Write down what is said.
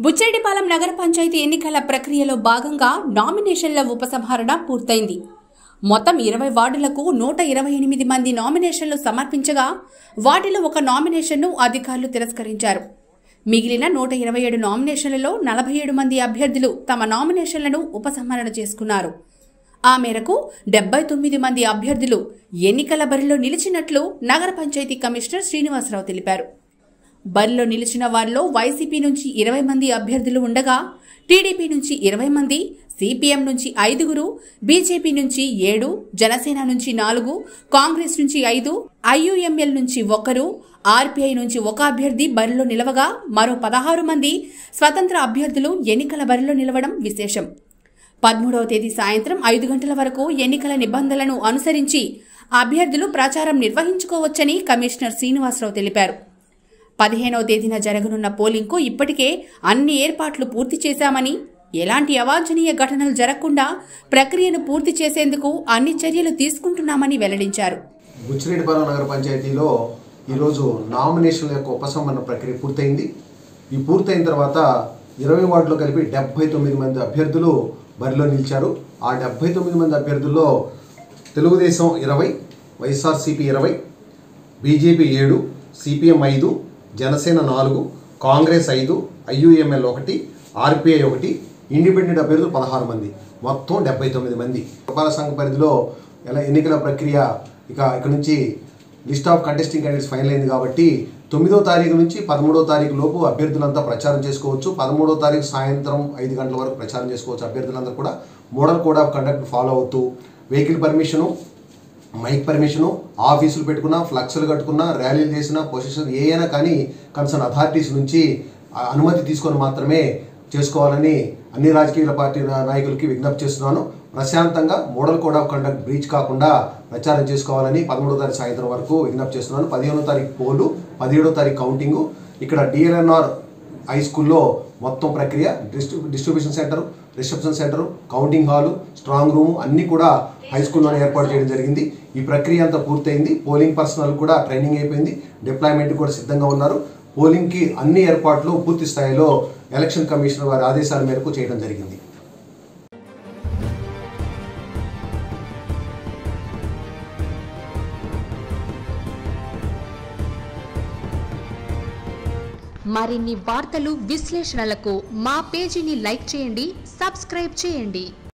బుచ్చేడిపాలెం నగర పంచాయతీ ఎన్నికల ప్రక్రియలో భాగంగా నామినేషన్ల ఉపసంహరణ పూర్తయింది మొత్తం ఇరవై వార్డులకు నూట ఇరవై ఎనిమిది మంది నామినేషన్లు సమర్పించగా వాటిలో ఒక నామినేషన్ను అధికారులు తిరస్కరించారు మిగిలిన నూట ఇరవై ఏడు నామినేషన్లలో నలభై ఏడు మంది అభ్యర్థులు తమ నామినేషన్లను ఉపసంహరణ చేసుకున్నారు ఆ మేరకు డెబ్బై తొమ్మిది మంది అభ్యర్థులు ఎన్నికల బరిలో నిలిచినట్లు నగర పంచాయతీ కమిషనర్ శ్రీనివాసరావు తెలిపారు బరిలో నిలిచిన వారిలో వైసీపీ నుంచి ఇరవై మంది అభ్యర్థులు ఉండగా టీడీపీ నుంచి ఇరవై మంది సిపిఎం నుంచి ఐదుగురు బీజేపీ నుంచి ఏడు జనసేన నుంచి నాలుగు కాంగ్రెస్ నుంచి ఐదు ఐయుఎంఎల్ నుంచి ఒకరు ఆర్పీఐ నుంచి ఒక అభ్యర్థి బరిలో నిలవగా మరో పదహారు మంది స్వతంత్ర అభ్యర్థులు ఎన్నికల బరిలో నిలవడం విశేషం పదమూడవ తేదీ సాయంత్రం ఐదు గంటల వరకు ఎన్నికల నిబంధనలను అనుసరించి అభ్యర్థులు ప్రచారం నిర్వహించుకోవచ్చని కమిషనర్ శ్రీనివాసరావు తెలిపారు పదిహేనవ తేదీన జరగనున్న పోలింగ్కు ఇప్పటికే అన్ని ఏర్పాట్లు పూర్తి చేశామని ఎలాంటి అవాంఛనీయ ఘటనలు జరగకుండా ప్రక్రియను పూర్తి చేసేందుకు అన్ని చర్యలు తీసుకుంటున్నామని వెల్లడించారు బుచ్చిరెడ్డిపాలెం నగర పంచాయతీలో ఈరోజు నామినేషన్ల యొక్క ఉపసంహరణ ప్రక్రియ పూర్తయింది ఈ పూర్తయిన తర్వాత ఇరవై వార్డులో కలిపి డెబ్బై తొమ్మిది మంది అభ్యర్థులు బరిలో నిలిచారు ఆ డెబ్బై తొమ్మిది మంది అభ్యర్థుల్లో తెలుగుదేశం ఇరవై వైఎస్ఆర్సీపీ ఇరవై బీజేపీ ఏడు సిపిఎం ఐదు జనసేన నాలుగు కాంగ్రెస్ ఐదు ఐయుఎంఎల్ ఒకటి ఆర్పిఐ ఒకటి ఇండిపెండెంట్ అభ్యర్థులు పదహారు మంది మొత్తం డెబ్బై తొమ్మిది మంది వ్యాపార సంఘ పరిధిలో ఎలా ఎన్నికల ప్రక్రియ ఇక ఇక్కడ నుంచి list of contesting candidates final అయింది కాబట్టి తొమ్మిదో తారీఖు నుంచి పదమూడో తారీఖు లోపు అభ్యర్థులంతా ప్రచారం చేసుకోవచ్చు పదమూడో తారీఖు సాయంత్రం ఐదు గంటల వరకు ప్రచారం చేసుకోవచ్చు అభ్యర్థులందరూ కూడా model code of conduct follow అవుతూ వెహికల్ పర్మిషను మైక్ పర్మిషను ఆఫీసులు పెట్టుకున్నా ఫ్లక్స్లు కట్టుకున్నా ర్యాలీలు చేసినా పొజిషన్ ఏ అయినా కానీ కన్సర్న్ అథారిటీస్ నుంచి ఆ అనుమతి తీసుకొని మాత్రమే చేసుకోవాలని అన్ని రాజకీయ పార్టీ నా- నాయకులకి విజ్ఞప్తి చేస్తున్నాను ప్రశాంతంగా model code of conduct breach కాకుండా ప్రచారం చేసుకోవాలని పదమూడో తారీఖు సాయంత్రం వరకు విజ్ఞప్తి చేస్తున్నాను పదిహేనో తారీఖు పోలు పదిహేడో తారీఖు కౌంటింగు ఇక్కడ డిఎల్ఎన్ఆర్ హై స్కూల్లో మొత్తం ప్రక్రియ డిస్ట్రి distribution center reception center counting hall strong room అన్నీ కూడా హై స్కూల్లోనే ఏర్పాటు చేయడం జరిగింది ఈ ప్రక్రియ అంతా పూర్తయింది పోలింగ్ పర్సనల్ కూడా ట్రైనింగ్ అయిపోయింది డిప్లాయ్మెంట్ కూడా సిద్ధంగా ఉన్నారు పోలింగ్కి అన్ని ఏర్పాట్లు పూర్తి స్థాయిలో ఎలక్షన్ కమిషనర్ వారి ఆదేశాల మేరకు చేయడం జరిగింది మరిన్ని వార్తలు విశ్లేషణలకు మా పేజీని లైక్ చేయండి సబ్స్క్రైబ్ చేయండి